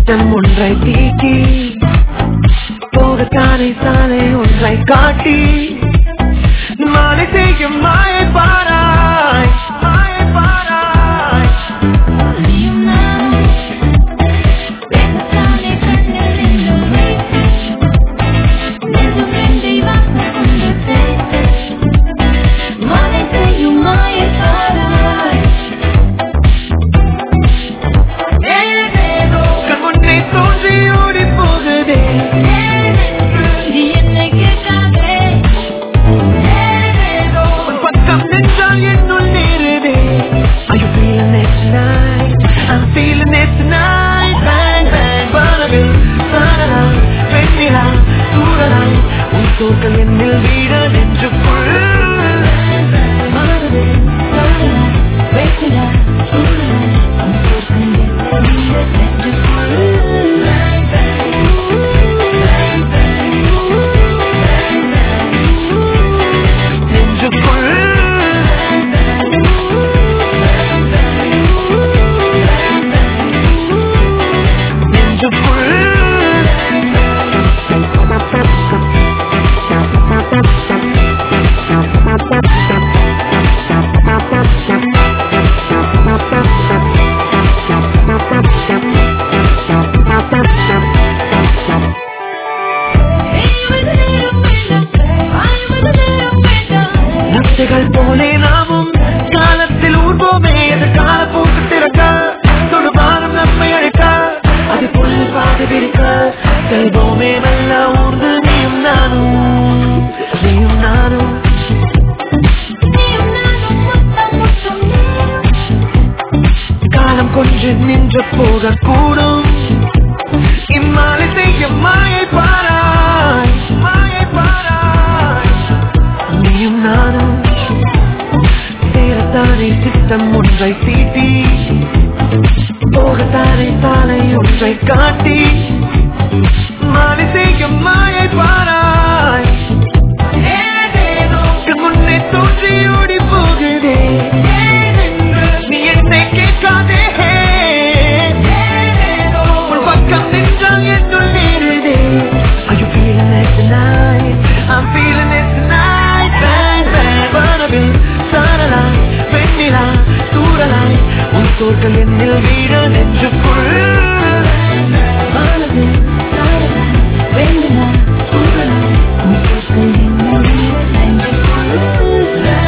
திட்டம் ஒன்றை தீட்டி போகத்தானே சாலை ஒன்றை காட்டி மாலை செய்யும் மாயை பாராய் மாயை பாராய் நீயும் நானும் பேசத்தானே கண்ணில் நின்று வைத்து நெஞ்சும் ரெண்டை வாசம் கொண்டு சேர்த்து மாலை செய்யும் மாயை பாராய் ஏதேதோ கண் முன்னே தோன்றி ஓடி போகுதே நீ என்னை கேட்காதே ஏதேதோ உன் பக்கம் நின்றால் என்னுள் நேருதே Are you feeling it tonight? I'm feeling it tonight. Bang, bang, வானவில் சாரலாம், வெண்ணிலா, தூறலாம். உன் தோற்றம் என்னில் வீட நெஞ்சுக்குள். மாறுதே மாறலாம் வைக்கலாம் சூழலாம் உன் தோற்றம் என்னை நெஞ்சுக்குள் நெஞ்சுக்குள். ஐவது நேரம் வேண்டாம் ஐவது நேரம் வேண்டாம் நத்தைகள் போலே நாமும் காலத்தில் ஊர்வோமே அது கால போக்கு திறக்க தொடுபானம் நம்மை அழைக்க அது புல் பாது விரிக்க செல்வோமே மெல்ல ஊர்ந்து நீயும் நானும் நீயும் நானும் நீயும் நானும் முத்தம் முத்தம் நேரம் காலம் கொஞ்சம் நின்று போக கூடும் இம்மாலை செய்ய மாயை பாராய் மாயை பாராய் நீயும் நானும் சேரத்தானே திட்டம் ஒன்றை தீட்டி போகத்தானே சாலை ஒன்றை காட்டி மாலை செய்யும் மாயை பாராய் ஏதேதோ கண் முன்னே தோன்றி ஓடி போகுதே நீ என்னை கேட்காதே ஏதேதோ உன் பக்கம் நின்றால் என்னுள் நேருதே Are you feeling it tonight? I'm feeling it tonight. Bang, bang. வானவில் சாரலாய், வெண்ணிலா, தூறலாய், உன் தோற்றம் என்னில் வீட நெஞ்சுக்குள் வானவில் சாரலாம் வெண்ணிலா சூழலாம் உன் தோற்றம் என்னை நெஞ்சுக்குள்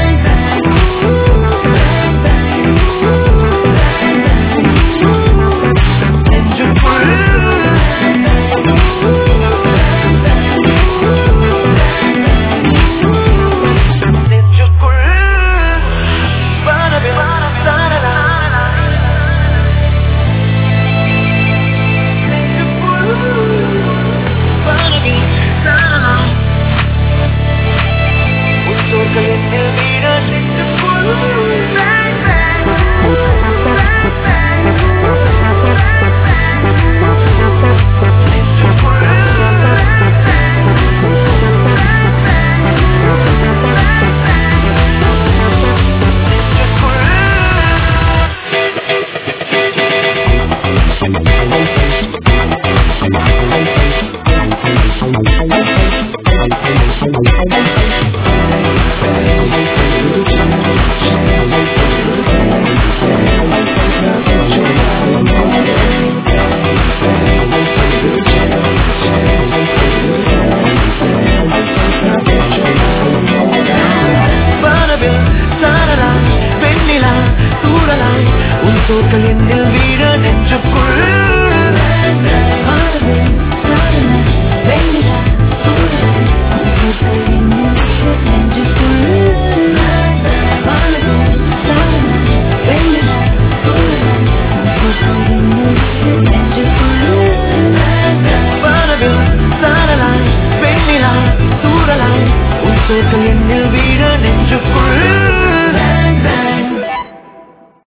வானவில் சாரலாய், வெண்ணிலா, தூறலாய், உன் தோற்றம் என்னில் வீட நெஞ்சுக்குள் வானவில் சாரலாம் வெண்ணிலா சூழலாம் உன் தோற்றம் என்னை நெஞ்சுக்குள் வானவில் சாரலாம் வெண்ணிலா சூழலாம் உன் தோற்றம் என்னை நெஞ்சுக்குள் வானவில் சாரலாய், வெண்ணிலா, தூறலாய், உன் தோற்றம் என்னில் வீட நெஞ்சுக்குள்